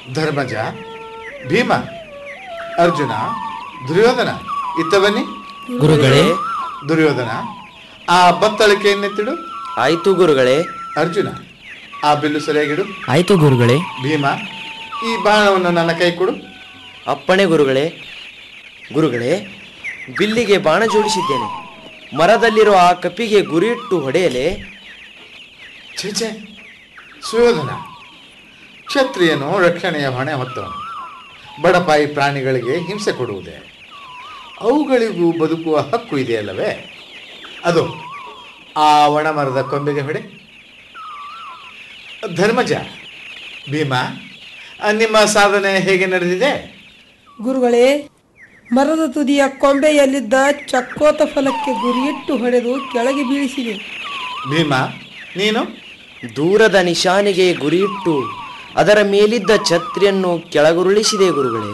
ಧರ್ಮಜ ಭೀಮ ಅರ್ಜುನ ದುರ್ಯೋಧನ ಇತ್ತ ಬನ್ನಿ ಗುರುಗಳೇ ದುರ್ಯೋಧನ ಆ ಬತ್ತಳಿಕೆಯನ್ನೆತ್ತಿಡು ಆಯ್ತು ಗುರುಗಳೇ ಅರ್ಜುನ ಆ ಬಿಲ್ಲು ಸರಿಯಾಗಿಡು ಆಯ್ತು ಗುರುಗಳೇ ಭೀಮ ಈ ಬಾಣವನ್ನು ನನ್ನ ಕೈ ಕೊಡು ಅಪ್ಪಣೆ ಗುರುಗಳೇ ಗುರುಗಳೇ ಬಿಲ್ಲಿಗೆ ಬಾಣ ಜೋಡಿಸಿದ್ದೇನೆ ಮರದಲ್ಲಿರುವ ಆ ಕಪಿಗೆ ಗುರಿಯಿಟ್ಟು ಹೊಡೆಯಲೇ ಛೀಚೆ ಸುಯೋಧನ ಕ್ಷತ್ರಿಯನು ರಕ್ಷಣೆಯ ಹೊಣೆ ಹೊತ್ತವನು ಬಡಪಾಯಿ ಪ್ರಾಣಿಗಳಿಗೆ ಹಿಂಸೆ ಕೊಡುವುದೇ ಅವುಗಳಿಗೂ ಬದುಕುವ ಹಕ್ಕು ಇದೆಯಲ್ಲವೇ ಅದು ಆ ಒಣಮರದ ಕೊಂಬೆಗೆ ಹೊಡೆ ಧರ್ಮಜ ಭೀಮ ಆ, ನಿಮ್ಮ ಸಾಧನೆ ಹೇಗೆ ನಡೆದಿದೆ ಗುರುಗಳೇ ಮರದ ತುದಿಯ ಕೊಂಬೆಯಲ್ಲಿದ್ದ ಚಕ್ಕೋತ ಫಲಕ್ಕೆ ಗುರಿಯಿಟ್ಟು ಹೊಡೆದು ಕೆಳಗೆ ಬೀಳಿಸಿದೆ ಭೀಮ ನೀನು ದೂರದ ನಿಶಾನೆಗೆ ಗುರಿಯಿಟ್ಟು ಅದರ ಮೇಲಿದ್ದ ಛತ್ರಿಯನ್ನು ಕೆಳಗುರುಳಿಸಿದೆ ಗುರುಗಳೇ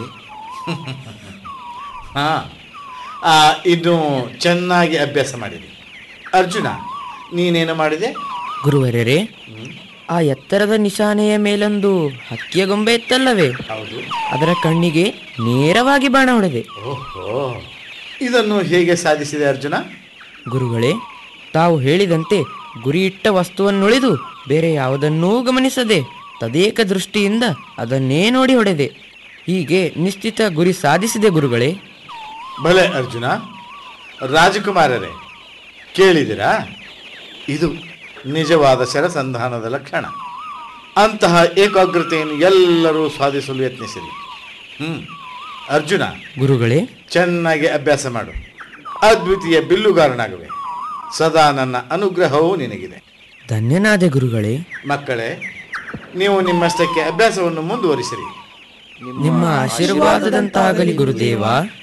ಹಾ ಆ, ಇನ್ನು ಚೆನ್ನಾಗಿ ಅಭ್ಯಾಸ ಮಾಡಿದೆ ಅರ್ಜುನ ನೀನೇನು ಮಾಡಿದೆ ಗುರುವರರೇ ಆ ಎತ್ತರದ ನಿಶಾನೆಯ ಮೇಲೊಂದು ಹಕ್ಕಿಯ ಗೊಂಬೆ ಇತ್ತಲ್ಲವೇ ಹೌದು ಅದರ ಕಣ್ಣಿಗೆ ನೇರವಾಗಿ ಬಾಣ ಹೊಡೆದೆ ಓಹೋ ಇದನ್ನು ಹೇಗೆ ಸಾಧಿಸಿದೆ ಅರ್ಜುನ ಗುರುಗಳೇ ತಾವು ಹೇಳಿದಂತೆ ಗುರಿಯಿಟ್ಟ ವಸ್ತುವನ್ನುಳಿದು ಬೇರೆ ಯಾವುದನ್ನೂ ಗಮನಿಸದೆ ತದೇಕ ದೃಷ್ಟಿಯಿಂದ ಅದನ್ನೇ ನೋಡಿ ಹೊಡೆದೆ ಹೀಗೆ ನಿಶ್ಚಿತ ಗುರಿ ಸಾಧಿಸಿದೆ ಗುರುಗಳೇ ಭಲೆ ಅರ್ಜುನ ರಾಜಕುಮಾರರೇ ಕೇಳಿದಿರಾ ಇದು ನಿಜವಾದ ಶರಸಂಧಾನದ ಲಕ್ಷಣ ಅಂತಹ ಏಕಾಗ್ರತೆಯನ್ನು ಎಲ್ಲರೂ ಸಾಧಿಸಲು ಯತ್ನಿಸಿರಿ ಹ್ಮ್ ಅರ್ಜುನ ಗುರುಗಳೇ ಚೆನ್ನಾಗಿ ಅಭ್ಯಾಸ ಮಾಡು ಅದ್ವಿತೀಯ ಬಿಲ್ಲುಗಾರನಾಗುವೆ ಸದಾ ನನ್ನ ಅನುಗ್ರಹವೂ ನಿನಗಿದೆ ಧನ್ಯನಾದೆ ಗುರುಗಳೇ ಮಕ್ಕಳೇ ನೀವು ನಿಮ್ಮಷ್ಟಕ್ಕೆ ಅಭ್ಯಾಸವನ್ನು ಮುಂದುವರಿಸಿರಿ ನಿಮ್ಮ ಆಶೀರ್ವಾದದಂತಾಗಲಿ ಗುರುದೇವ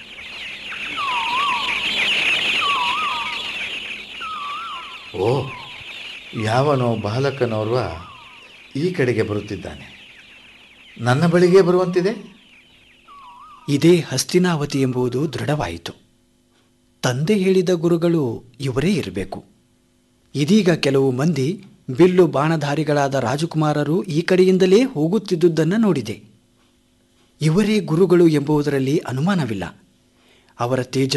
ಓ ಯಾವನೋ ಬಾಲಕನೋರ್ವ ಈ ಕಡೆಗೆ ಬರುತ್ತಿದ್ದಾನೆ ನನ್ನ ಬಳಿಗೆ ಬರುವಂತಿದೆ ಇದೇ ಹಸ್ತಿನಾವತಿ ಎಂಬುದು ದೃಢವಾಯಿತು ತಂದೆ ಹೇಳಿದ ಗುರುಗಳು ಇವರೇ ಇರಬೇಕು ಇದೀಗ ಕೆಲವು ಮಂದಿ ಬಿಲ್ಲು ಬಾಣಧಾರಿಗಳಾದ ರಾಜಕುಮಾರರು ಈ ಕಡೆಯಿಂದಲೇ ಹೋಗುತ್ತಿದ್ದುದನ್ನು ನೋಡಿದೆ ಇವರೇ ಗುರುಗಳು ಎಂಬುದರಲ್ಲಿ ಅನುಮಾನವಿಲ್ಲ ಅವರ ತೇಜ